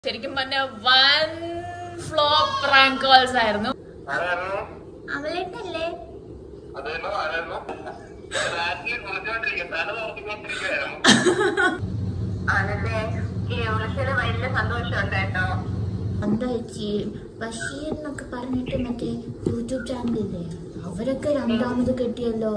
ശരിക്കും പറഞ്ഞ one flop prank calls ആയിരുന്നു ആരായിരുന്നു അവളെന്നല്ലേ അതെല്ലോ ആരായിരുന്നു രാത്രി കുളിച്ചോണ്ടിരിക്കുക തല നോക്കിക്കൊണ്ടിരിക്കുകയായിരുന്നു ആണല്ലേ ഈ വിളിച്ചത് വലിയ സന്തോഷമുണ്ട് കേട്ടോ എന്താ ചേച്ചി ബഷീർ എന്നൊക്കെ പറഞ്ഞിട്ട് മറ്റേ യൂട്യൂബ് ചാനലില്ലേ അവരൊക്കെ രണ്ടാമത് കെട്ടിയല്ലോ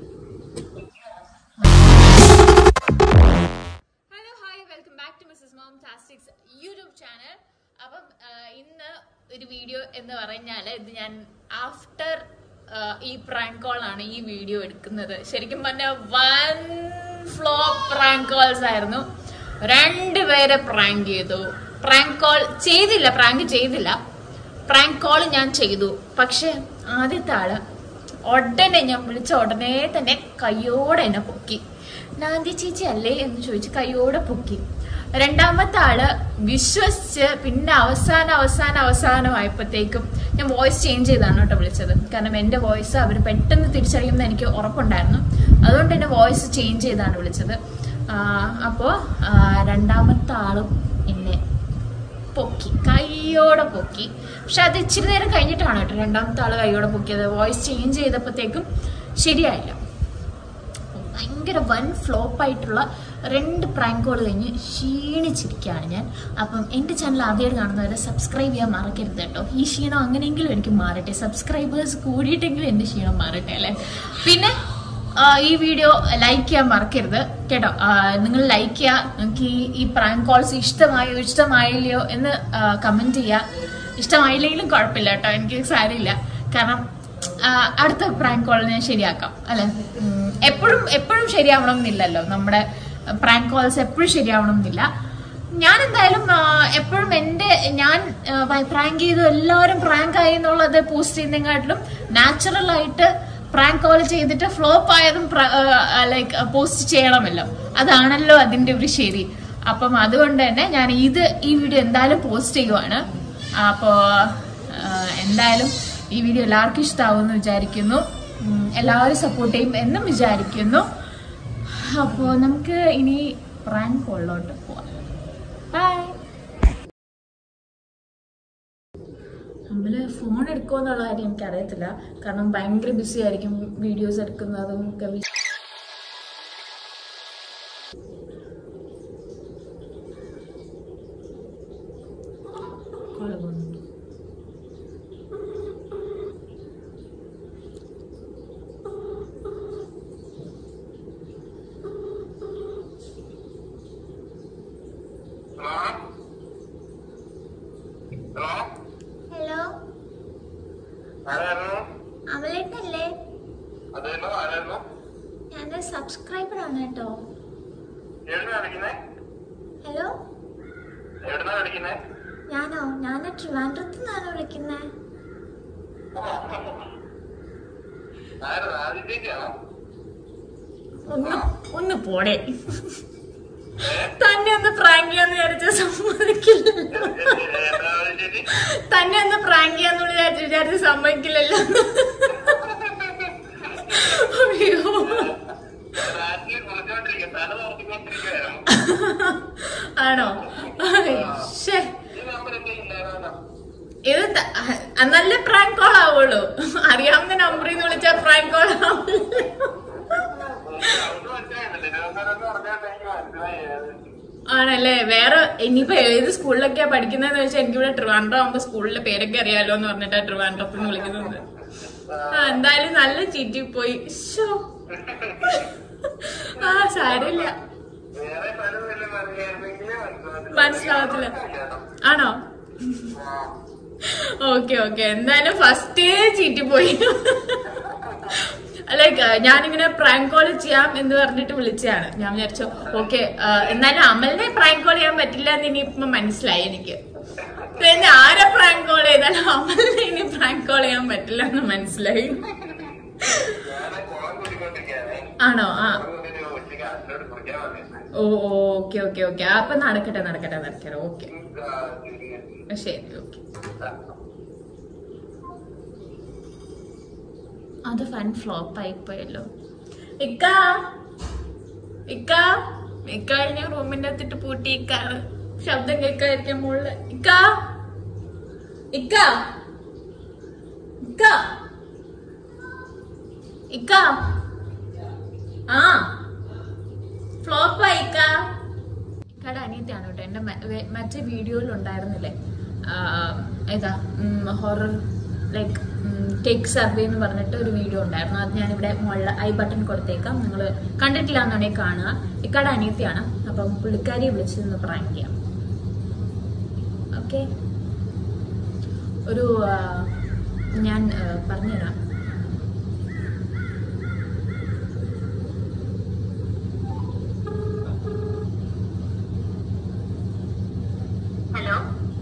hello hi welcome back to Mrs Mom Tastics YouTube channel അപ്പം ആ, ഇന്ന് ഒരു വീഡിയോ എന്ന് പറഞ്ഞാൽ ഇത് ഞാൻ ആഫ്റ്റർ ഈ പ്രാങ്ക് കോൾ ആണ് ഈ വീഡിയോ എടുക്കുന്നത് ശരിക്കും പറഞ്ഞ വൺ ഫ്ലോപ്പ് പ്രാങ്ക് കോൾസ് ആയിരുന്നു രണ്ടുപേരെ പ്രാങ്ക് ചെയ്തു പ്രാങ്ക് കോൾ ചെയ്തില്ല പ്രാങ്ക് ചെയ്തില്ല പ്രാങ്ക് കോൾ ഞാൻ ചെയ്തു പക്ഷെ ആദ്യത്തെ ആള് ഉടനെ ഞാൻ വിളിച്ച ഉടനെ തന്നെ കയ്യോടെ എന്നെ പൊക്കി നാന്തി ചേച്ചി അല്ലേ എന്ന് ചോദിച്ച് കയ്യോടെ പൊക്കി രണ്ടാമത്തെ ആള് വിശ്വസിച്ച് പിന്നെ അവസാനം അവസാനം അവസാനമായപ്പോഴത്തേക്കും ഞാൻ വോയിസ് ചേഞ്ച് ചെയ്താണ് കേട്ടോ വിളിച്ചത് കാരണം എന്റെ വോയിസ് അവർ പെട്ടെന്ന് തിരിച്ചറിയുമെന്ന് എനിക്ക് ഉറപ്പുണ്ടായിരുന്നു അതുകൊണ്ട് എന്നെ വോയിസ് ചേഞ്ച് ചെയ്താണ് വിളിച്ചത് ആ, അപ്പോ ആ, രണ്ടാമത്തെ ആളും എന്നെ പൊക്കി കൈയോടെ പൊക്കി പക്ഷെ അത് ഇച്ചിരി നേരം കഴിഞ്ഞിട്ടാണ് കേട്ടോ രണ്ടാമത്തെ ആള് കൈയോടെ പൊക്കിയത് വോയിസ് ചേഞ്ച് ചെയ്തപ്പോഴത്തേക്കും ശരിയായില്ല ഭയങ്കര വൻ ഫ്ലോപ്പ് ആയിട്ടുള്ള രണ്ട് പ്രാങ്ക് കോൾ കഴിഞ്ഞ് ക്ഷീണിച്ചിരിക്കുകയാണ് ഞാൻ അപ്പം എൻ്റെ ചാനൽ ആദ്യമായിട്ട് കാണുന്നവരെ സബ്സ്ക്രൈബ് ചെയ്യാൻ മറക്കരുത് കേട്ടോ ഈ ക്ഷീണം അങ്ങനെയെങ്കിലും എനിക്ക് മാറട്ടെ സബ്സ്ക്രൈബേഴ്സ് കൂടിയിട്ടെങ്കിലും എൻ്റെ ക്ഷീണം മാറട്ടെ അല്ലേ പിന്നെ ആ, ഈ വീഡിയോ ലൈക്ക് ചെയ്യാൻ മറക്കരുത് കേട്ടോ നിങ്ങൾ ലൈക്ക് ചെയ്യുക നിങ്ങൾക്ക് ഈ ഈ പ്രാങ്ക് കോൾസ് ഇഷ്ടമായോ ഇഷ്ടമായില്ലയോ എന്ന് കമന്റ് ചെയ്യുക ഇഷ്ടമായില്ലെങ്കിലും കുഴപ്പമില്ല കേട്ടോ എനിക്ക് സാരമില്ല കാരണം ആ, അടുത്ത പ്രാങ്ക് കോൾ ഞാൻ ശരിയാക്കാം അല്ലെ എപ്പോഴും എപ്പോഴും ശരിയാവണം എന്നില്ലല്ലോ നമ്മുടെ പ്രാങ്ക് കോൾസ് എപ്പോഴും ശരിയാവണം എന്നില്ല ഞാൻ എന്തായാലും എപ്പോഴും എന്റെ ഞാൻ പ്രാങ്ക് ചെയ്തു എല്ലാവരും പ്രാങ്ക് ആയി എന്നുള്ളത് പോസ്റ്റ് ചെയ്യുന്നതിനെക്കാട്ടിലും നാച്ചുറൽ ആയിട്ട് പ്രാങ്ക് കോൾ ചെയ്തിട്ട് ഫ്ലോപ്പ് ആയതും ലൈക്ക് പോസ്റ്റ് ചെയ്യണമല്ലോ അതാണല്ലോ അതിന്റെ ഒരു ശരി അപ്പം അതുകൊണ്ട് തന്നെ ഞാൻ ഇത് ഈ വീഡിയോ എന്തായാലും പോസ്റ്റ് ചെയ്യുവാണ് അപ്പോ ആ, എന്തായാലും ഈ വീഡിയോ എല്ലാവർക്കും ഇഷ്ടാവുമെന്ന് വിചാരിക്കുന്നു ഉം, എല്ലാവരും സപ്പോർട്ട് ചെയ്യും എന്നും വിചാരിക്കുന്നു അപ്പോൾ നമുക്ക് ഇനി പ്രാങ്ക് കോളിലോട്ട് പോവാം ബൈ നമ്മള് ഫോൺ എടുക്കുമോ എന്നുള്ള കാര്യം എനിക്കറിയത്തില്ല കാരണം ഭയങ്കര ബിസി ആയിരിക്കും വീഡിയോസ് എടുക്കുന്നതും ഒക്കെ വി- Call പോകുന്നുണ്ട്. ഹലോ ഹലോ ഹലോ ആരായിരുന്നു അവളെന്നല്ലേ അതെല്ലോ ആരായിരുന്നു ഞാൻ സബ്സ്ക്രൈബർ ആണ് കേട്ടോ എവിടുന്നാ വിളിക്കുന്നേ ഹലോ എവിടുന്നാ വിളിക്കുന്നേ ഞാനോ ഞാൻ ട്രിവാൻഡ്രത്ത് നിന്നാണ് വിളിക്കുന്നത് ആരാ ആദിത്യേക്കാണോ ഒന്ന് ഒന്ന് പോടെ തന്നെ ഒന്ന് പ്രാങ്ക് ചെയ്യാന്ന് വിചാരിച്ച സമ്മതിക്കില്ലല്ലോ ചേച്ചി തന്നെ ഒന്ന് പ്രാങ്ക് ചെയ്യാന്ന് വിചാരിച്ച് വിചാരിച്ച് സമ്മതിക്കില്ലല്ലോ അയ്യോ രാത്രി കുളിച്ചോണ്ടിരിക്കുക തല നോക്കിക്കൊണ്ടിരിക്കുകയായിരുന്നു ആണോ ശ്ശേ. ഈ നമ്പർ എന്റെ ഇല്ലാതാ ഇത് ത- അഹ് നല്ല പ്രാങ്ക് കോൾ ആവുള്ളൂ അറിയാവുന്ന നമ്പറിൽ നിന്ന് വിളിച്ചാൽ പ്രാങ്ക് കോൾ ആവില്ല സൗണ്ട് മനസ്സിലായില്ലേ തിരുവനന്തപുരം പറഞ്ഞാൽ എനിക്ക് മനസ്സിലായത് ആണല്ലേ വേറെ ഇനിയിപ്പോ ഏത് സ്കൂളിലൊക്കെയാ പഠിക്കുന്നതെന്ന് വെച്ചാൽ എനിക്കിവിടെ ട്രിവാൻഡ്രം ആകുമ്പോ സ്കൂളിലെ പേരൊക്കെ അറിയാലോ എന്ന് പറഞ്ഞിട്ടാ ട്രിവാൻഡ്രത്തിൽ നിന്ന് വിളിക്കുന്നത് ആ എന്തായാലും നല്ല ചീറ്റി പോയി ശ്ശോ. ആ സാരമില്ല വേറെ സ്ഥലമില്ല അറിയാമെങ്കിൽ മനസ്സിലാവത്തില്ല ആണോ ഓക്കെ ഓക്കെ എന്തായാലും ഫസ്റ്റേ ചീറ്റി പോയി ലൈക്ക് ഞാനിങ്ങനെ പ്രാങ്ക് കോൾ ചെയ്യാം എന്ന് പറഞ്ഞിട്ട് വിളിച്ചതാണ് ഞാൻ വിചാരിച്ചു ഓക്കെ എന്നാലും അമലിനെ പ്രാങ്ക് കോൾ ചെയ്യാൻ പറ്റില്ല എന്ന് ഇനിയിപ്പൊ മനസ്സിലായി എനിക്ക് പിന്നെ ആരെ പ്രാങ്ക് കോൾ ചെയ്താലും അമലിനെ ഇനി പ്രാങ്ക് കോൾ ചെയ്യാൻ പറ്റില്ല എന്ന് മനസ്സിലായി ഞാൻ കുളം കൂടിക്കൊണ്ടിരിക്കുകയാണ് ആണോ ആ ഉച്ചയ്ക്ക് അതിനോട് കുടിക്കാൻ വന്നിട്ടുണ്ട് ഓ ഓക്കെ ഓക്കെ ഓക്കെ അപ്പൊ നടക്കട്ടെ നടക്കട്ടെ നടക്കട്ടെ ഓക്കെ ശരി ഓക്കെ അത് ഫൺ ഫ്ലോപ്പ് ആയിപ്പോയല്ലോ ഇക്ക ഇക്ക ഇക്ക ഞാൻ റൂമിന്റെ അകത്തിട്ട് പൂട്ടിയിക്കാണ് ശബ്ദം കേൾക്കാതിരിക്കാൻ മുകളില് ഇക്ക ഇക്ക ഇക്ക ഇക്ക ആ ഫ്ലോപ്പായി ഇക്ക ഇക്കയുടെ അനിയത്തിയാണ് കേട്ടോ എന്റെ മ- വെ- മറ്റേ വീഡിയോയിൽ ഉണ്ടായിരുന്നില്ലേ ആ, ഏതാ ഹൊറർ ലൈക്ക് ടേക്ക് സർവേ എന്ന് പറഞ്ഞിട്ട് ഒരു വീഡിയോ ഉണ്ടായിരുന്നു അത് ഞാനിവിടെ മുകളിൽ ഐ ബട്ടൺ കൊടുത്തേക്കാം നിങ്ങൾ കണ്ടിട്ടില്ല എന്നുണ്ടെങ്കിൽ കാണുക ഇക്കയുടെ അനിയത്തിയാണ് അപ്പം പുള്ളിക്കാരിയെ വിളിച്ചൊന്ന് പ്രാങ്ക് ചെയ്യാം ഓക്കെ ഒരു ആ, ഞാൻ ആ, പറഞ്ഞുതരാം ഹലോ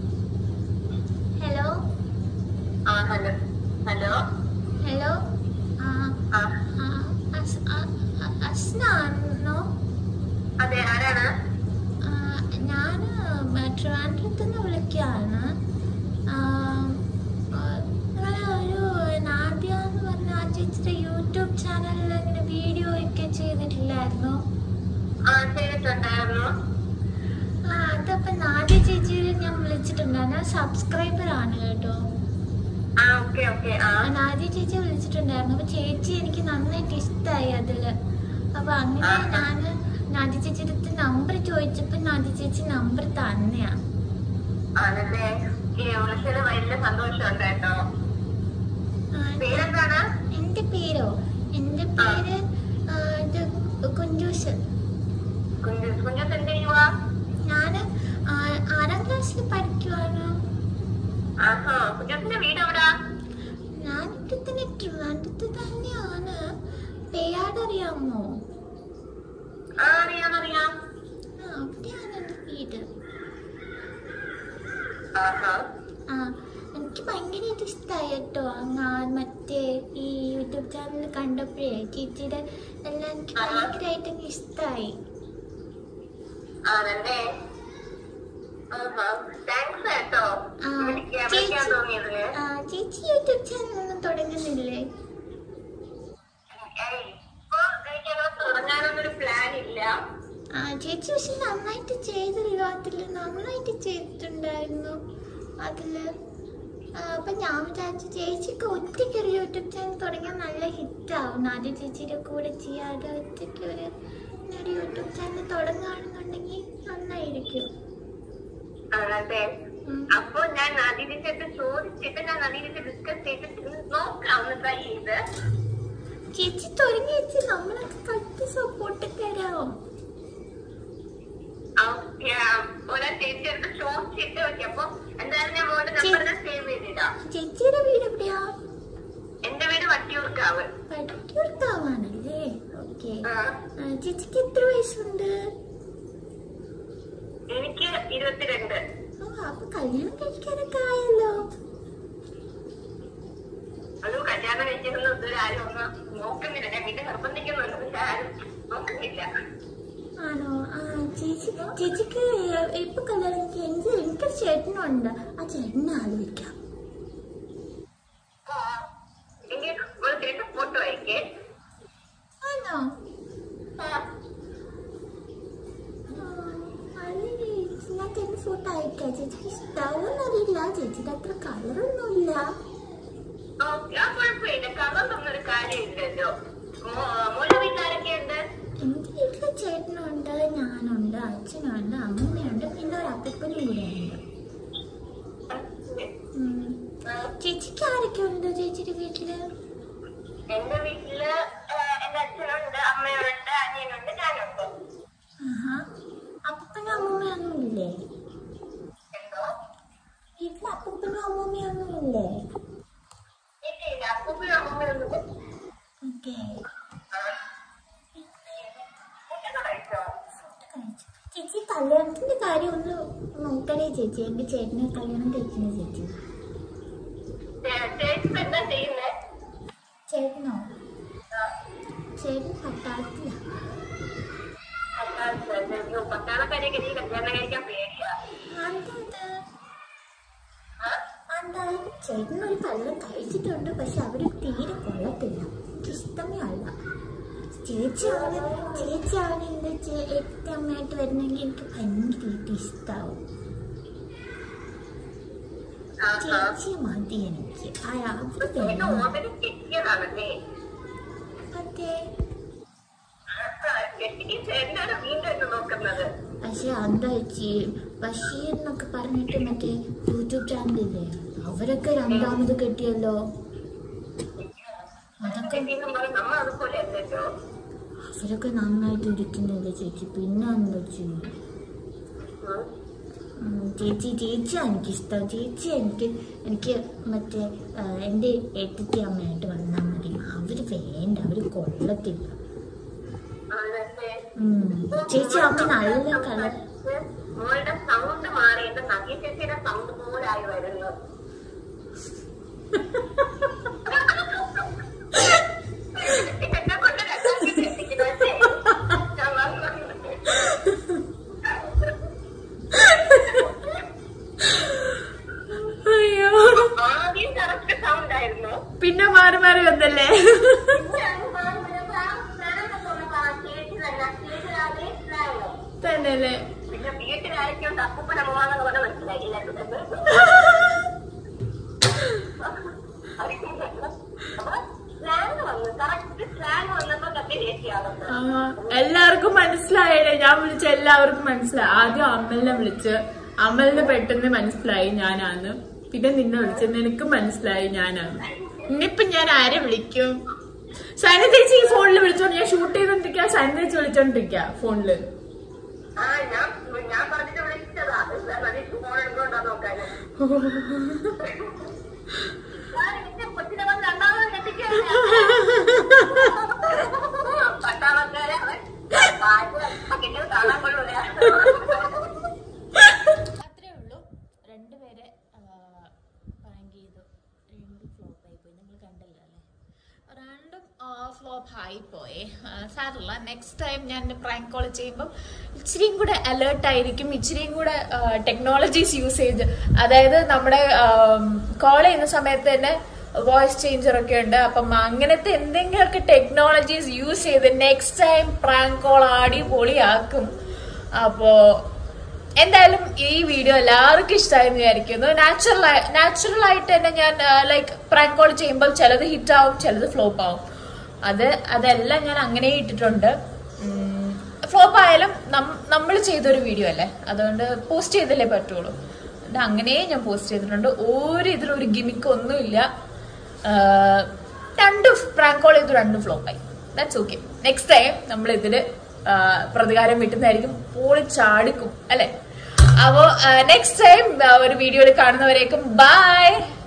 ഹലോ ആ ഹലോ ഹലോ ഹലോ ആ ആ ആ, അസ്- ആ- ആ- അസ്നാണോ അതെ ആരാണ് ആ, ഞാന് ട്രിവാൻഡ്രത്ത് നിന്ന് വിളിക്കുകയാണ് ആ, ആ, നിങ്ങള് ഒരു നാദ്യ എന്ന് പറഞ്ഞ ആ ചേച്ചിയുടെ യൂട്യൂബ് ചാനലിൽ ഇങ്ങനെ വീഡിയോ ഒക്കെ ചെയ്തിട്ടില്ലായിരുന്നോ ആ ചെയ്തിട്ടുണ്ടായിരുന്നു ആ അതപ്പം നാദ്യ ചേച്ചിയെ ഞാൻ വിളിച്ചിട്ടുണ്ടായിരുന്നു സബ്സ്ക്രൈബർ ആണ് കേട്ടോ ആ ഓക്കെ ഓക്കെ ആ ആ, നാദ്യ ചേച്ചി വിളിച്ചിട്ടുണ്ടായിരുന്നു അപ്പൊ ചേച്ചി എനിക്ക് നന്നായിട്ട് ഇഷ്ടമായി അതില് അപ്പൊ അങ്ങനെ ഞാന് നാദ്യ ചേച്ചിയുടെ അടുത്ത് നമ്പർ ചോദിച്ചപ്പോ നാദ്യ ചേച്ചി നമ്പർ തന്നെയാ ആണല്ലേ ഈ വിളിച്ചത് വലിയ സന്തോഷമുണ്ട് കേട്ടോ ആ, പേരെന്താണ് എന്റെ പേരോ എന്റെ പേര് ആ, ഇത് കുഞ്ചൂസ് കുഞ്ഞു കുഞ്ഞത്ത് എന്ത് ചെയ്യുവാ ഞാന് ആ, ആറാം ക്ലാസ്സിൽ പഠിക്കുവാണ് ആഹാ കുഞ്ഞത്തിന്റെ വീട് എവിടാ ഞാനിവിടെ തന്നെ ട്രിവാൻഡ്രത്ത് തന്നെയാണ് പേയാടറിയാമോ ആ അറിയാം അറിയാം ആ അവിടെയാണ് എന്റെ വീട് ആഹാ ആ എനിക്ക് ഭയങ്കരമായിട്ട് ഇഷ്ടമായി കേട്ടോ ഞാൻ മറ്റേ ഈ യൂട്യൂബ് ചാനൽ കണ്ടപ്പോഴേ ചേച്ചിയുടെ എല്ലാം എനിക്ക് ഭയങ്കരമായിട്ട് ഇഷ്ടമായി ആണല്ലേ ആഹാ താങ്ക്സ് കേട്ടോ ആ, വിളിക്കാൻ ചേച്ചി- വിളിക്കാൻ തോന്നിയതിന് ആ, ചേച്ചി യൂട്യൂബ് ചാനലൊന്നും തുടങ്ങുന്നില്ലേ ഏയ്, ഇപ്പൊ എനിക്കങ്ങനെ തുടങ്ങാനൊന്നൊരു പ്ലാൻ ഇല്ല ആ ചേച്ചി പക്ഷെ നന്നായിട്ട് ചെയ്തല്ലോ അതില് നന്നായിട്ട് ചെയ്തിട്ടുണ്ടായിരുന്നു അതില് ആ, അപ്പൊ ഞാൻ വിചാരിച്ചു ചേച്ചിക്ക് ഒറ്റയ്ക്ക് ഒരു യൂട്യൂബ് ചാനൽ തുടങ്ങിയാൽ നല്ല ഹിറ്റാവും ആദ്യ ചേച്ചിയുടെ കൂടെ ചെയ്യാതെ ഒറ്റയ്ക്ക് ഒരു ഒരു യൂട്യൂബ് ചാനൽ തുടങ്ങുകയാണെന്നുണ്ടെങ്കിൽ നന്നായിരിക്കും ആണല്ലേ ഉം. അപ്പൊ ഞാൻ നദീദിച്ചടുത്ത് ചോദിച്ചിട്ട് ഞാൻ നദീദിച്ച് ഡിസ്കസ് ചെയ്തിട്ട് നോക്കാം ഒന്ന് ട്രൈ ചെയ്ത് ചേച്ചി തുടങ്ങി വെച്ച് നമ്മളൊക്കെ കട്ട് സപ്പോർട്ട് തരാം ഓക്കെ ഒരാ ചേച്ചി അടുത്ത് ചോദിച്ചിട്ട് ഓക്കെ അപ്പൊ എന്തായാലും ഞാൻ മോന്റെ നമ്പർ സേവ് ചെയ്തിടാം ചേച്ചിയുടെ വീട് എവിടെയാ എന്റെ വീട് വട്ടിയൂർക്കാവ് പട്ടിയൂർക്കാവാണല്ലേ ഓക്കെ ആ, ചേച്ചിക്ക് എത്ര വയസ്സുണ്ട് എനിക്ക് ഇരുപത്തിരണ്ട് ഓ അപ്പൊ കല്യാണം കഴിക്കാനൊക്കെ ആയല്ലോ അത് കല്യാണം കഴിച്ചിരുന്ന ഇതുവരെ ആരും ഒന്നും നോക്കുന്നില്ല ഞാൻ വീട്ടിൽ നിർബന്ധിക്കുന്നുണ്ട് പക്ഷെ ആരും നോക്കുന്നില്ല ആണോ ആ ചേച്ചി ചേച്ചിക്ക് ഇപ്പൊ കല്യാണം കഴിക്കാൻ എനിക്ക് എനിക്കൊരു ചേട്ടനുണ്ട് ആ ചേട്ടനെ ആലോചിക്കാം ആ, എങ്കിൽ ഒരു ചേട്ടൻ ഫോട്ടോ അയക്കേ ആണോ ആ, ഞാൻ തന്നെ ഫോട്ടോ അയക്കാം ചേച്ചിക്ക് ഇഷ്ടാവോന്നറിയില്ല ചേച്ചിയുടെ അത്ര കളറൊന്നുമില്ല ഓക്കെ ആ കുഴപ്പമില്ല കളറൊന്നും ഒരു കാര്യമില്ലല്ലോ മോ- മോന്റെ വീട്ടിലാരൊക്കെ ഉണ്ട് എന്റെ വീട്ടില് ചേട്ടനുണ്ട് ഞാനുണ്ട് അച്ഛനുണ്ട് അമ്മയുണ്ട് പിന്നെ ഒരു അപ്പനും കൂടെ ഉണ്ട് ഉം. ചേച്ചിക്ക് ആരൊക്കെ ഉണ്ട് ചേച്ചിയുടെ വീട്ടില് എന്റെ വീട്ടില് ആ, എന്റെ അച്ഛനുണ്ട് അമ്മയുണ്ട് അനിയനുണ്ട് ഞാനുണ്ട് ആഹാ അപ്പനും അമ്മൂമ്മയൊന്നും ഇല്ലേ എന്തോ വീട്ടിൽ അപ്പനും അമ്മൂമ്മയൊന്നും ഇല്ലേ ഇല്ല ഇല്ല അപ്പൂപ്പനും അമ്മൂമ്മയൊന്നും ഓക്കെ ഫുഡൊക്കെ കഴിച്ചോ ചേച്ചി കല്യാണത്തിന്റെ കാര്യം ഒന്ന് നോക്കണേ ചേച്ചി എന്റെ ചേട്ടനെ കല്യാണം കഴിക്കണേ ചേച്ചി ചേ- ചേച്ചി ഇപ്പൊ എന്താ ചെയ്യുന്നേ ചേട്ടനോ ആ, ചേട്ടൻ പട്ടാളത്തില പത്താളക്കാരെ- പത്താളക്കാരെയൊക്കെ എനിക്ക് കല്യാണം കഴിക്കാൻ പേടിയാ ആ? എന്താ ചേട്ടൻ ഒരു കല്യാണം കഴിച്ചിട്ടുണ്ട് പക്ഷെ അവര് തീരെ കൊള്ളത്തില്ല എനിക്ക് ഇഷ്ടമേ അല്ല ചേച്ചി അവന് ചേച്ചി അവനെന്റെ ഏറ്റവും അമ്മയായിട്ട് വരുന്നെങ്കിൽ എനിക്ക് ഭയങ്കര ഇഷ്ടാവും ചേച്ചി മതി എനിക്ക് ആ അവര് ഇത് വേണം ഓമന് കെട്ടിയതാണല്ലേ അതെ കെട്ടിയിട്ട് എന്താണ് വീണ്ടും എന്ന് നോക്കുന്നത് പക്ഷെ എന്താ ചേച്ചി ബഷീർ എന്നൊക്കെ പറഞ്ഞിട്ട് മറ്റേ യൂട്യൂബ് ചാനലില്ലേ അവരൊക്കെ രണ്ടാമത് കെട്ടിയല്ലോ അതൊക്കെ കെട്ടിയെന്നും പറഞ്ഞ് നമ്മൾ അതുപോലെ അല്ലല്ലോ അവരൊക്കെ നന്നായിട്ട് ഇരിക്കുന്നില്ലേ ചേച്ചി പിന്നെ എന്താ ചെയ്യും ഉം. ഉം, ചേച്ചി ചേച്ചിയാ എനിക്കിഷ്ടം ചേച്ചി എനിക്ക് എനിക്ക് മറ്റേ ആ, എൻ്റെ ഏട്ടത്തി അമ്മയായിട്ട് വന്നാൽ മതി അവര് വേണ്ട അവര് കൊള്ളത്തില്ല ആണല്ലേ ഉം, ചേച്ചി അവന് നല്ല കളർ മോളുടെ സൗണ്ട് മാറിയിട്ട് നഗി ചേച്ചിയുടെ സൗണ്ട് പോലായി വരുന്നു എന്നെ കൊണ്ട് രണ്ടാക്കി കെട്ടിക്കുന്നതല്ലേ? ഞാൻ വന്നു. അയ്യോ ആദ്യം കറക്റ്റ് സൗണ്ട് ആയിരുന്നു പിന്നെ മാറി മാറി വന്നല്ലേ പിന്നെ അത് മാറി വരുമ്പോ ആ സ്നാനം തോന്നുമ്പോ ആ ചേച്ചിലല്ല ചേച്ചിലാകെ സ്നാനം തന്നെയല്ലേ പിന്നെ വീട്ടിലായിരിക്കും തപ്പുപ്പന മോണെന്ന് പറഞ്ഞ മനസ്സിലായില്ല സ്ലാങ് വന്നു കറക്റ്റ് സ്ലാങ് വന്നപ്പോ കത്തി ചേച്ചിയാവുന്നു ആ, എല്ലാവർക്കും മനസ്സിലായല്ലേ ഞാൻ വിളിച്ച എല്ലാവർക്കും മനസ്സിലായി ആദ്യം അമ്മലിനെ വിളിച്ച് അമലിന് പെട്ടെന്ന് മനസ്സിലായി ഞാനാന്ന് പിന്നെ നിന്നെ വിളിച്ച് നിനക്ക് മനസ്സിലായി ഞാനാന്ന് ഇനിയിപ്പൊ ഞാൻ ആരെ വിളിക്കും സൈന ചേച്ചി ഈ ഫോണിൽ വിളിച്ചോണ്ട് ഞാൻ ഷൂട്ട് ചെയ്തോണ്ടിരിക്കാ സൈന ചേച്ചി വിളിച്ചോണ്ടിരിക്കാ ഫോണില് ആ ഞാൻ ഞാൻ പറഞ്ഞിട്ട് വിളിച്ചതാ നദീഷ് ഫോൺ എടുത്തോണ്ടാ നോക്കാന് ഞാൻ ഇതിന്റെ കൊച്ചിനെ വന്ന് രണ്ടാമത് കെട്ടിക്കുകയല്ലേ. പട്ടാളക്കാരെ അവൻ കിട്ടിയത് കാണാൻ കൊള്ളൂല അത്രേ ഉള്ളൂ രണ്ടുപേരെ പ്രാങ്ക് ചെയ്തു രണ്ടും ഫ്ലോപ്പ് ആയി പോയി നിങ്ങൾ കണ്ടല്ലോ അല്ലേ രണ്ടും ഫ്ലോപ്പ് ആയി പോയി സാരല്ല നെക്സ്റ്റ് ടൈം ഞാൻ പ്രാങ്ക് കോൾ ചെയ്യുമ്പോൾ ഇച്ചിരിയും കൂടെ അലേർട്ട് ആയിരിക്കും ഇച്ചിരിയും കൂടെ ടെക്നോളജീസ് യൂസ് ചെയ്ത് അതായത് നമ്മുടെ കോൾ ചെയ്യുന്ന സമയത്ത് തന്നെ വോയിസ് ചേഞ്ചർ ഒക്കെ ഉണ്ട് അപ്പം അങ്ങനത്തെ എന്തെങ്കിലുമൊക്കെ ടെക്നോളജീസ് യൂസ് ചെയ്ത് നെക്സ്റ്റ് ടൈം പ്രാങ്ക് കോൾ അടിപൊളിയാക്കും അപ്പോ എന്തായാലും ഈ വീഡിയോ എല്ലാവർക്കും ഇഷ്ടമായെന്ന് വിചാരിക്കുന്നു നാച്ചുറൽ നാച്ചുറൽ ആയിട്ട് തന്നെ ഞാൻ ലൈക്ക് പ്രാങ്ക് കോൾ ചെയ്യുമ്പോൾ ചിലത് ഹിറ്റ് ആവും ചിലത് ഫ്ലോപ്പ് ആവും അത് അതെല്ലാം ഞാൻ അങ്ങനെ ഇട്ടിട്ടുണ്ട് ഫ്ലോപ്പ് ആയാലും നമ്മൾ ചെയ്തൊരു വീഡിയോ അല്ലേ അതുകൊണ്ട് പോസ്റ്റ് ചെയ്തല്ലേ പറ്റുള്ളൂ അത് അങ്ങനെ ഞാൻ പോസ്റ്റ് ചെയ്തിട്ടുണ്ട് ഒരു ഇതിലും ഒരു ഗിമിക്ക് ഒന്നുമില്ല ആഹ് രണ്ട് പ്രാങ്ക് കോൾ ചെയ്തു രണ്ടും ഫ്ലോപ്പായി ദാറ്റ്സ് ഓക്കെ നെക്സ്റ്റ് ടൈം നമ്മൾ ഇതില് ആഹ് പ്രതികാരം വീട്ടുന്നതായിരിക്കും പോളി ചാടിക്കും അല്ലെ അപ്പോ നെക്സ്റ്റ് ടൈം ഒരു വീഡിയോയിൽ കാണുന്നവരേക്കും ബൈ